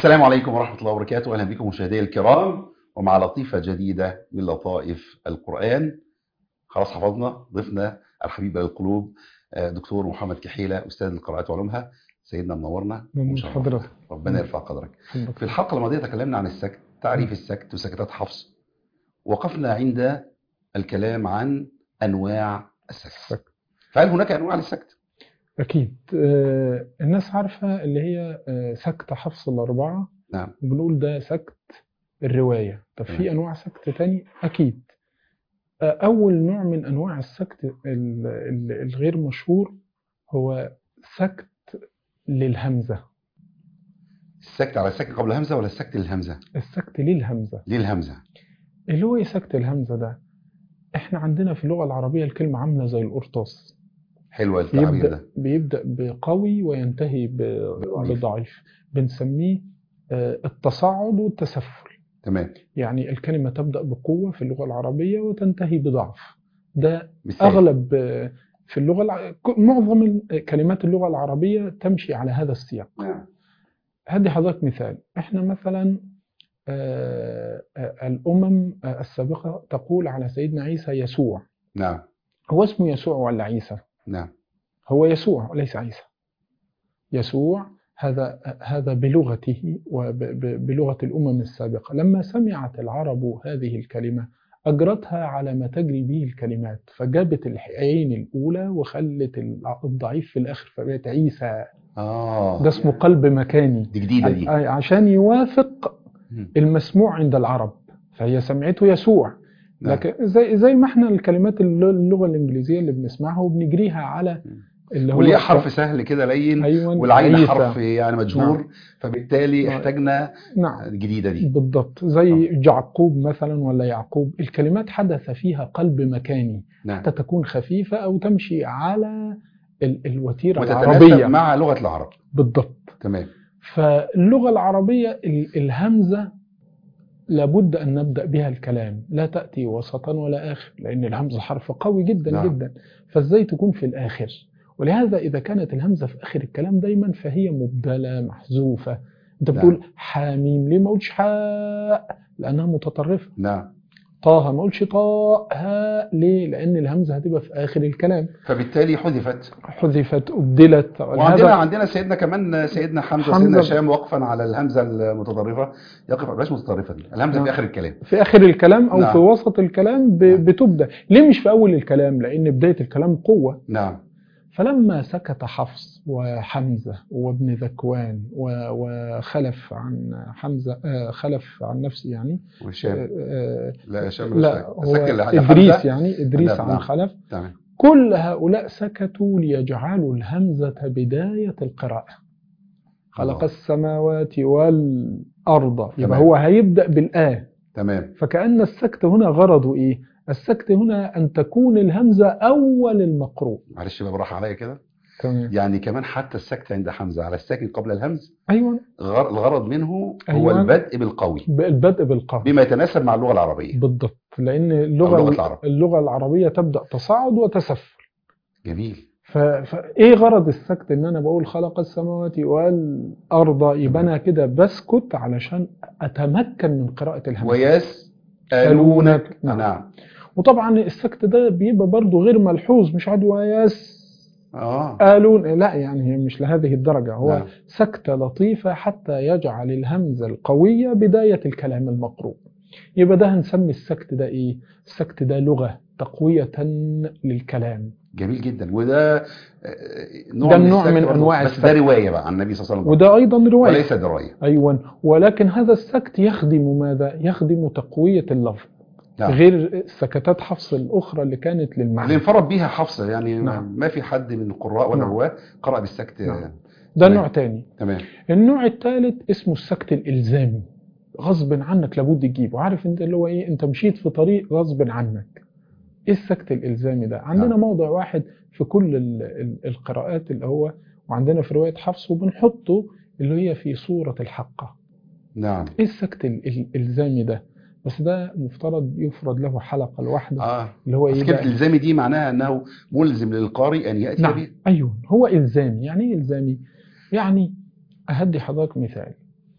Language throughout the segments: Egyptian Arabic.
السلام عليكم ورحمة الله وبركاته أهلا بكم مشاهدي الكرام ومع لطيفة جديدة من لطائف القرآن خلاص حفظنا ضفنا الحبيب للقلوب آه، دكتور محمد كحيلة أستاذ القراءات وعلومها سيدنا منورنا من وشرفنا. حضرتك ربنا يرفع قدرك اتفضل. في الحلقة الماضية تكلمنا عن السكت تعريف السكت وسكتات حفص وقفنا عند الكلام عن أنواع السكت السكت. فهل هناك أنواع للسكت؟ أكيد آه، الناس عارفة اللي هي آه، سكت حفص الأربعة نعم بنقول ده سكت الرواية طب تمام. في أنواع سكت تاني أكيد آه، أول نوع من أنواع السكت ال- ال- الغير مشهور هو سكت للهمزة السكت على السكت قبل الهمزة ولا السكت للهمزة؟ السكت للهمزة ليه الهمزة؟ اللي هو إيه سكت الهمزة ده احنا عندنا في اللغة العربية الكلمة عاملة زي القرطاس حلوة التعبير بيبدأ ده بيبدأ بقوي وينتهي ب- بضعيف. بضعيف بنسميه آه، التصاعد والتسفل تمام يعني الكلمة تبدأ بقوة في اللغة العربية وتنتهي بضعف ده مثال أغلب آه، في اللغة الع... ك- معظم ال- كلمات اللغة العربية تمشي على هذا السياق نعم هدي حضرتك مثال احنا مثلا آه، آه، الأمم آه، السابقة تقول على سيدنا عيسى يسوع نعم هو اسمه يسوع ولا عيسى نعم هو يسوع وليس عيسى يسوع هذا هذا بلغته وبلغة الأمم السابقة لما سمعت العرب هذه الكلمة أجرتها على ما تجري به الكلمات فجابت العين الأولى وخلت الضعيف في الآخر فبقت عيسى اه ده اسمه قلب مكاني دي جديدة دي عشان يوافق مم. المسموع عند العرب فهي سمعته يسوع نعم. لكن زي زي ما احنا الكلمات الل- اللغة الإنجليزية اللي بنسمعها وبنجريها على اللي هو وليه حرف سهل كده لين أيوة والعين عيسى. حرف يعني مجهور نعم. فبالتالي نعم. احتاجنا نعم الجديدة دي بالضبط زي جعقوب مثلا ولا يعقوب الكلمات حدث فيها قلب مكاني نعم حتى تكون خفيفة أو تمشي على ال- الوتيرة وتتناسب العربية مع لغة العرب بالضبط تمام فاللغة العربية ال- الهمزة لابد أن نبدأ بها الكلام لا تأتي وسطا ولا آخر لأن الهمزة حرف قوي جدا نعم. جدا فإزاي تكون في الآخر ولهذا إذا كانت الهمزة في آخر الكلام دايما فهي مبدلة محذوفة أنت نعم. بتقول حاميم ليه ما قلتش حاء لأنها متطرفة نعم طه ما قلتش طاء هاء ليه لأن الهمزة هتبقى في آخر الكلام فبالتالي حذفت حذفت أبدلت وعندنا ولهذا- عندنا سيدنا كمان سيدنا حمزة حمزة. وسيدنا هشام وقفا على الهمزة المتطرفة يقف بلاش متطرفة دي الهمزة نعم. في آخر الكلام في آخر الكلام أو نعم. في وسط الكلام ب- نعم. بتبدأ ليه مش في أول الكلام لأن بداية الكلام قوة نعم فلما سكت حفص وحمزة وابن ذكوان و- وخلف عن حمزة آه، خلف عن نفسه يعني وهشام آه، لا هشام مش لا فاكر. هو السكت اللي- إدريس حمزة. يعني إدريس نعم، عن نعم. خلف تمام كل هؤلاء سكتوا ليجعلوا الهمزة بداية القراءة خلق الله. السماوات والأرض تمام. يبقى هو هيبدأ بالآية تمام فكأن السكت هنا غرضه إيه؟ السكت هنا أن تكون الهمزة أول المقروء معلش بقى براحة عليا كده تمام يعني كمان حتى السكت عند حمزة على الساكن قبل الهمز أيوة غر- الغرض منه هو أيوة. البدء بالقوي البدء بالقاف بما يتناسب مع اللغة العربية بالضبط لأن أو اللغة لغة العرب. اللغة العربية تبدأ تصاعد وتسفل جميل ف... فايه غرض السكت ان انا بقول خلق السماوات والارض يبقى انا كده بسكت علشان اتمكن من قراءه الهمزه ويسألونك نعم. نعم وطبعا السكت ده بيبقى برضه غير ملحوظ مش عاد ويس اه قالون لا يعني هي مش لهذه الدرجه هو نعم. سكتة لطيفة حتى يجعل الهمزة القوية بداية الكلام المقروء يبقى ده هنسمي السكت ده ايه السكت ده لغة تقوية للكلام جميل جدا وده آه، نوع ده من نوع السكت من برضه. أنواع بس ده السكت. رواية بقى عن النبي صلى الله عليه وسلم وده ايضا رواية وليس دراية ايوه ولكن هذا السكت يخدم ماذا يخدم تقوية اللفظ نعم. غير سكتات حفص الاخرى اللي كانت اللي للمعنى انفرد بيها حفص يعني ما- نعم. ما في حد من القراء ولا نعم. الرواة قرأ بالسكت نعم. آه، ده تمام. نوع تاني تمام النوع الثالث اسمه السكت الالزامي غصب عنك لابد تجيبه عارف انت اللي هو ايه انت مشيت في طريق غصب عنك ايه السكت الالزامي ده عندنا نعم. موضع واحد في كل ال- ال- القراءات اللي هو وعندنا في روايه حفص وبنحطه اللي هي في سوره الحقه نعم ايه السكت ال- ال- الالزامي ده بس ده مفترض يفرض له حلقه لوحده اه اللي هو بس ايه كلمة بقى؟ الزامي دي معناها انه ملزم للقارئ ان ياتي نعم به ايوه هو الزامي يعني ايه الزامي يعني اهدي حضرتك مثال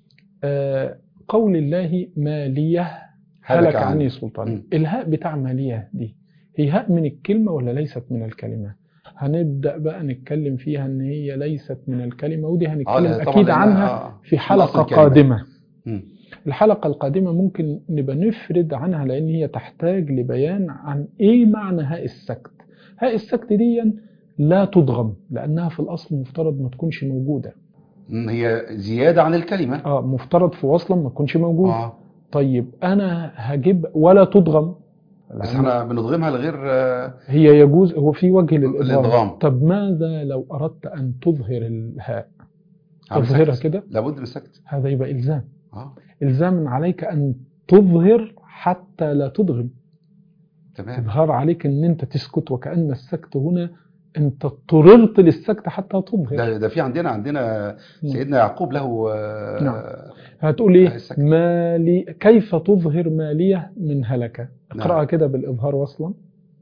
آه، قول الله مالية هلك عني سلطاني مم. الهاء بتاع مالية دي هي هاء من الكلمة ولا ليست من الكلمة هنبدأ بقى نتكلم فيها ان هي ليست من الكلمة ودي آه، هنتكلم لا، طبعاً اكيد لأنها- عنها آه، في أصل حلقة الكلمة. قادمة مم. الحلقة القادمة ممكن نبقى نفرد عنها لأن هي تحتاج لبيان عن إيه معنى هاء السكت هاء السكت دي لا تضغم لأنها في الأصل مفترض ما تكونش موجودة مم. هي زيادة عن الكلمة آه مفترض في وصلا ما تكونش موجودة اه طيب أنا هجيب ولا تضغم بس لأن احنا بنضغمها لغير آه، هي يجوز هو في وجه الإدغام. للإضغام طب ماذا لو أردت أن تظهر الهاء عن تظهرها سكت. كده لابد من السكت هذا يبقى إلزام اه إلزام عليك أن تظهر حتى لا تضغم تمام إظهار عليك أن أنت تسكت وكأن السكت هنا أنت اضطررت للسكت حتى تظهر ده ده في عندنا عندنا نعم. سيدنا يعقوب له آه، نعم. هتقول إيه السكت. مالي كيف تظهر مالية من هلكة اقرأها نعم. كده بالإظهار وصلا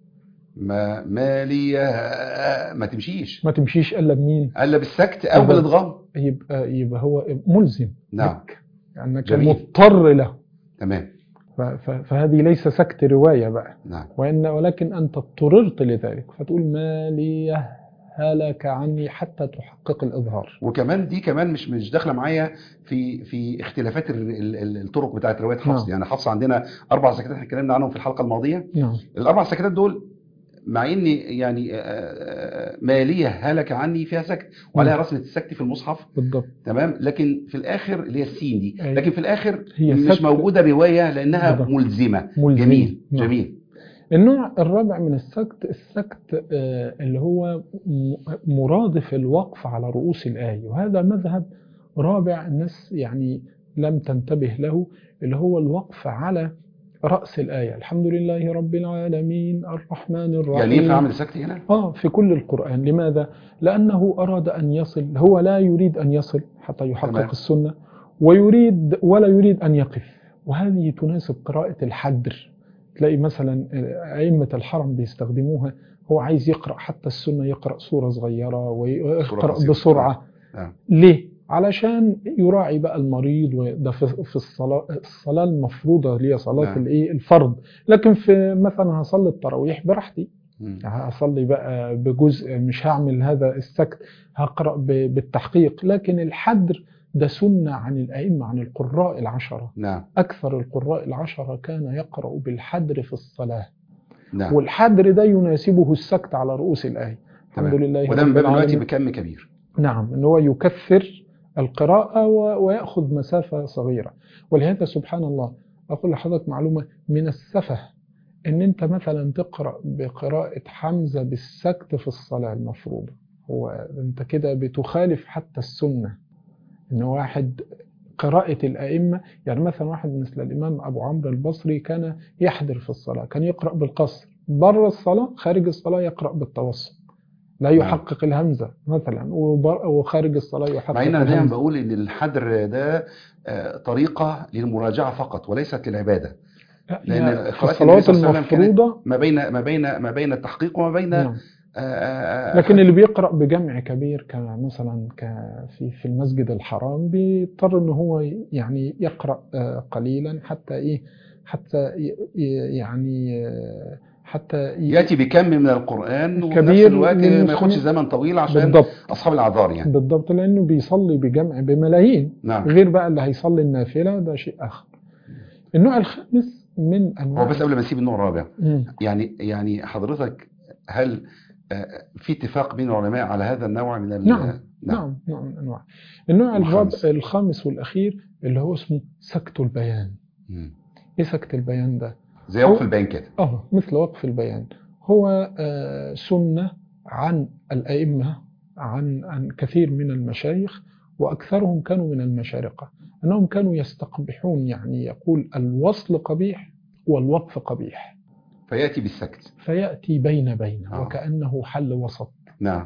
ما مالي آه، ما تمشيش ما تمشيش إلا بمين الا بالسكت او بالظبط. بالادغام يبقى يبقى هو ملزم نعم لك أنك جميل. مضطر له تمام ف- ف- فهذه ليس سكت رواية بقى نعم وإن ولكن أنت اضطررت لذلك فتقول مالية هلك عني حتى تحقق الإظهار وكمان دي كمان مش مش داخله معايا في في اختلافات ال- ال- ال- الطرق بتاعت روايه حفص نعم. يعني حفص عندنا اربع سكتات احنا اتكلمنا عنهم في الحلقه الماضيه نعم الاربع سكتات دول مع ان يعني آه، آه، ماليه هلك عني فيها سكت وعليها رسمه السكت في المصحف بالضبط تمام لكن في الاخر اللي هي السين دي أيوة. لكن في الاخر هي مش سكت. موجوده روايه لانها بالضبط. ملزمه ملزم. جميل نعم. جميل النوع الرابع من السكت السكت آه، اللي هو م- مرادف الوقف على رؤوس الآية وهذا مذهب رابع الناس يعني لم تنتبه له اللي هو الوقف على رأس الآية الحمد لله رب العالمين الرحمن الرحيم يعني ينفع اعمل سكت هنا؟ آه في كل القرآن لماذا؟ لأنه أراد أن يصل هو لا يريد أن يصل حتى يحقق تمام. السنة ويريد ولا يريد أن يقف وهذه تناسب قراءة الحدر تلاقي مثلا أئمة الحرم بيستخدموها هو عايز يقرأ حتى السنة يقرأ سورة صغيرة ويقرأ قصيرة. بسرعة نعم. ليه؟ علشان يراعي بقى المريض وده في في الصلاة الصلاة المفروضة اللي هي صلاة نعم. الايه الفرض لكن في مثلا هصلي التراويح براحتي مم. هصلي بقى بجزء مش هعمل هذا السكت هقرأ ب- بالتحقيق لكن الحدر ده سنة عن الأئمة عن القراء العشرة نعم أكثر القراء العشرة كان يقرأ بالحدر في الصلاة نعم والحدر ده يناسبه السكت على رؤوس الآية الحمد تمام. لله وده من رب باب دلوقتي العالمين. بكم كبير نعم ان هو يكثر القراءة و- ويأخذ مسافة صغيرة ولهذا سبحان الله أقول لحضرتك معلومة من السفه ان انت مثلا تقرأ بقراءة حمزة بالسكت في الصلاة المفروضة هو انت كده بتخالف حتى السنة ان واحد قراءة الأئمة يعني مثلا واحد مثل الإمام أبو عمرو البصري كان يحضر في الصلاة كان يقرأ بالقصر بره الصلاة خارج الصلاة يقرأ بالتوسط لا يحقق الهمزة مثلا وبر- وخارج الصلاة يحقق مع ان انا دايما الهمزة بقول ان الحدر ده آه، طريقه للمراجعه فقط وليست للعباده لأن يعني في قراءة النبي الصلوات صلى الله عليه وسلم كانت المفروضة ما بين ما بين ما بين التحقيق وما بين نعم. آه، آه، لكن اللي بيقرأ بجمع كبير كمثلا ك- في في المسجد الحرام بيضطر ان هو يعني يقرأ آه، قليلا حتى ايه حتى ي- ي- يعني آه، حتى ي- ياتي بكم من القران وفي نفس كبير الوقت ما للمسلمين. ياخدش زمن طويل عشان بالضبط اصحاب الاعذار يعني بالضبط لانه بيصلي بجمع بملايين نعم غير بقى اللي هيصلي النافلة ده شيء اخر النوع الخامس من انواع هو بس قبل ما نسيب النوع الرابع مم. يعني يعني حضرتك هل آه، في اتفاق بين العلماء على هذا النوع من ال- نعم. نعم نوع من انواع النوع الرابع والخامس. الخامس والاخير اللي هو اسمه سكت البيان مم. ايه سكت البيان ده زي وقف البيان كده اه مثل وقف البيان هو آه، سنة عن الأئمة عن عن كثير من المشايخ وأكثرهم كانوا من المشارقة أنهم كانوا يستقبحون يعني يقول الوصل قبيح والوقف قبيح فياتي بالسكت فيأتي بين بين آه. وكأنه حل وسط نعم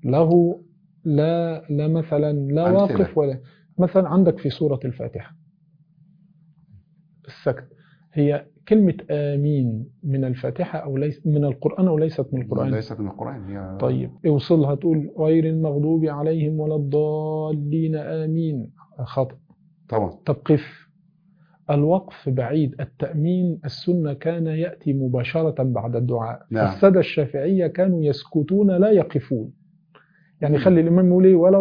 له لا لا مثلا لا أمثلة. واقف ولا مثلا عندك في سورة الفاتحة السكت هي كلمة آمين من الفاتحة أو ليس من القرآن أو ليست من القرآن ليست من القران هي طيب اوصلها تقول غير المغضوب عليهم ولا الضالين آمين خطأ طبعا طب قف الوقف بعيد التأمين السنة كان يأتي مباشرة بعد الدعاء نعم. السادة الشافعية كانوا يسكتون لا يقفون يعني خلي الإمام يقول إيه ولا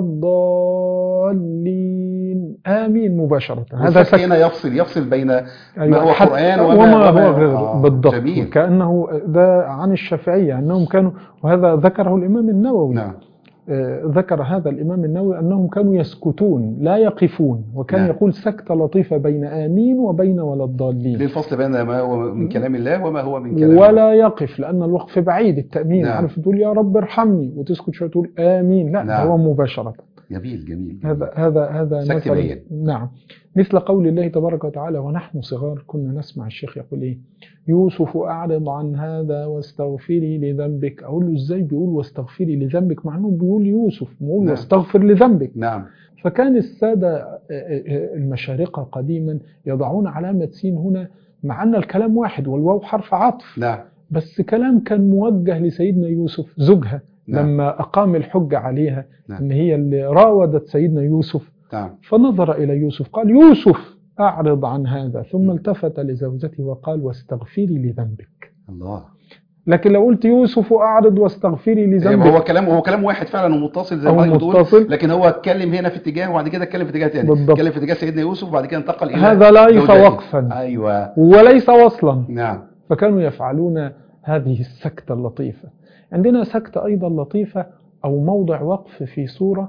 الضالين آمين مباشرة هذا هنا يفصل يفصل بين أيوة ما هو حتى قرآن وما, وما- وما هو وما- غير آه، بالضبط جميل. كأنه ده عن الشافعية أنهم كانوا وهذا ذكره الإمام النووي نعم آه، ذكر هذا الإمام النووي أنهم كانوا يسكتون لا يقفون وكان نعم. يقول سكتة لطيفة بين آمين وبين ولا ليه الضالين الفصل بين ما هو من كلام الله وما هو من كلام ولا يقف لأن الوقف بعيد التأمين نعم. عارف تقول يا رب ارحمني وتسكت شوية تقول آمين لا نعم. هو مباشرة جميل جميل هذا هذا هذا سكت مثل بين. نعم مثل قول الله تبارك وتعالى ونحن صغار كنا نسمع الشيخ يقول ايه يوسف اعرض عن هذا واستغفري لذنبك اقول له ازاي بيقول واستغفري لذنبك مع انه بيقول يوسف بيقول نعم. واستغفر لذنبك نعم فكان الساده آه، آه، المشارقه قديما يضعون علامه سين هنا مع ان الكلام واحد والواو حرف عطف نعم بس كلام كان موجه لسيدنا يوسف زوجها نعم. لما اقام الحجه عليها نعم. ان هي اللي راودت سيدنا يوسف نعم فنظر إلى يوسف قال يوسف أعرض عن هذا ثم التفت لزوجته وقال واستغفري لذنبك الله لكن لو قلت يوسف أعرض واستغفري يعني لذنبك هو كلام هو كلام واحد فعلا ومتصل زي أو ما حضرتك بتقول متصل لكن هو اتكلم هنا في اتجاه وبعد كده اتكلم في اتجاه تاني بالضبط. اتكلم في اتجاه سيدنا يوسف وبعد كده انتقل الى هذا ليس زوجته. وقفا ايوه وليس وصلا نعم فكانوا يفعلون هذه السكتة اللطيفة عندنا سكتة أيضا لطيفة أو موضع وقف في سورة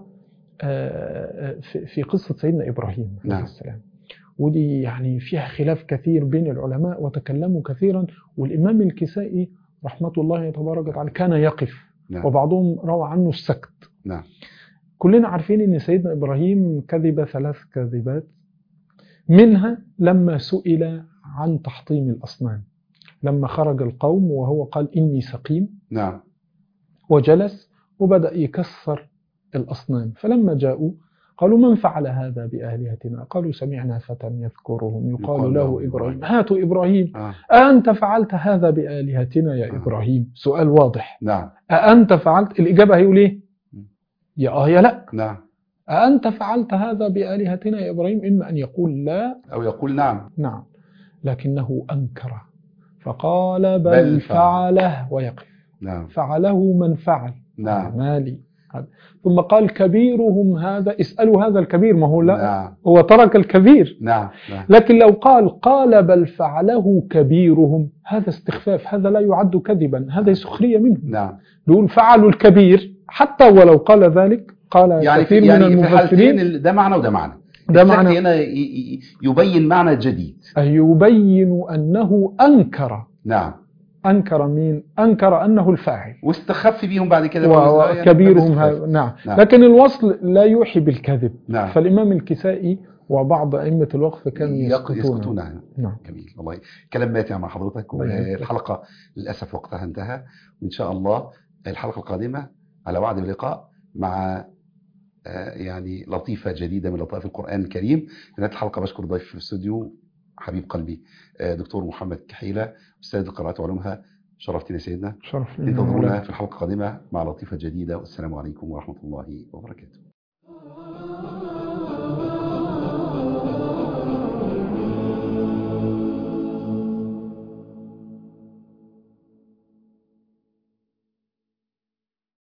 آه، آه، في- في قصة سيدنا إبراهيم عليه نعم. السلام ودي يعني فيها خلاف كثير بين العلماء وتكلموا كثيرا والإمام الكسائي رحمة الله تبارك وتعالى كان يقف نعم وبعضهم روى عنه السكت نعم كلنا عارفين ان سيدنا ابراهيم كذب ثلاث كذبات منها لما سئل عن تحطيم الاصنام لما خرج القوم وهو قال اني سقيم نعم وجلس وبدا يكسر الاصنام فلما جاءوا قالوا من فعل هذا بالهتنا قالوا سمعنا فتى يذكرهم يقال يقال له له ابراهيم هاتوا ابراهيم آه. أأنت فعلت هذا بآلهتنا يا آه. إبراهيم سؤال واضح نعم أأنت فعلت الإجابة هيقول إيه يا آه يا لا نعم أأنت فعلت هذا بآلهتنا يا إبراهيم إما أن يقول لا او يقول نعم نعم لكنه أنكر فقال بل, بل فعله ويقف نعم فعله من فعل نعم مالي هذا. ثم قال كبيرهم هذا اسألوا هذا الكبير ما هو لا نعم هو ترك الكبير نعم نعم لكن لو قال قال بل فعله كبيرهم هذا استخفاف هذا لا يعد كذبا هذا سخرية منهم نعم دول فعلوا الكبير حتى ولو قال ذلك قال يعني كثير في من يعني في حالتين المفسرين ال- ده معنى وده معنى ده السكت معنى هنا ي- ي- يبين معنى جديد يبين أنه أنكر نعم أنكر مين؟ أنكر أنه الفاعل واستخف بيهم بعد كده وكبيرهم يعني هذا نعم. نعم. لكن الوصل لا يوحي بالكذب نعم فالإمام الكسائي وبعض أئمة الوقف كانوا يق- يسكتون يسكتون عنه نعم جميل والله كلام ماتع مع حضرتك الله يبارك. والحلقة للأسف وقتها انتهى وإن شاء الله الحلقة القادمة على وعد بلقاء مع آه، يعني لطيفة جديدة من لطائف القرآن الكريم في نهاية الحلقة بشكر ضيف في الاستوديو حبيب قلبي آه، دكتور محمد كحيلة أستاذ القراءات وعلومها شرفتنا يا سيدنا شرف لي. انتظرونا في الحلقة القادمة مع لطيفة جديدة والسلام عليكم ورحمة الله وبركاته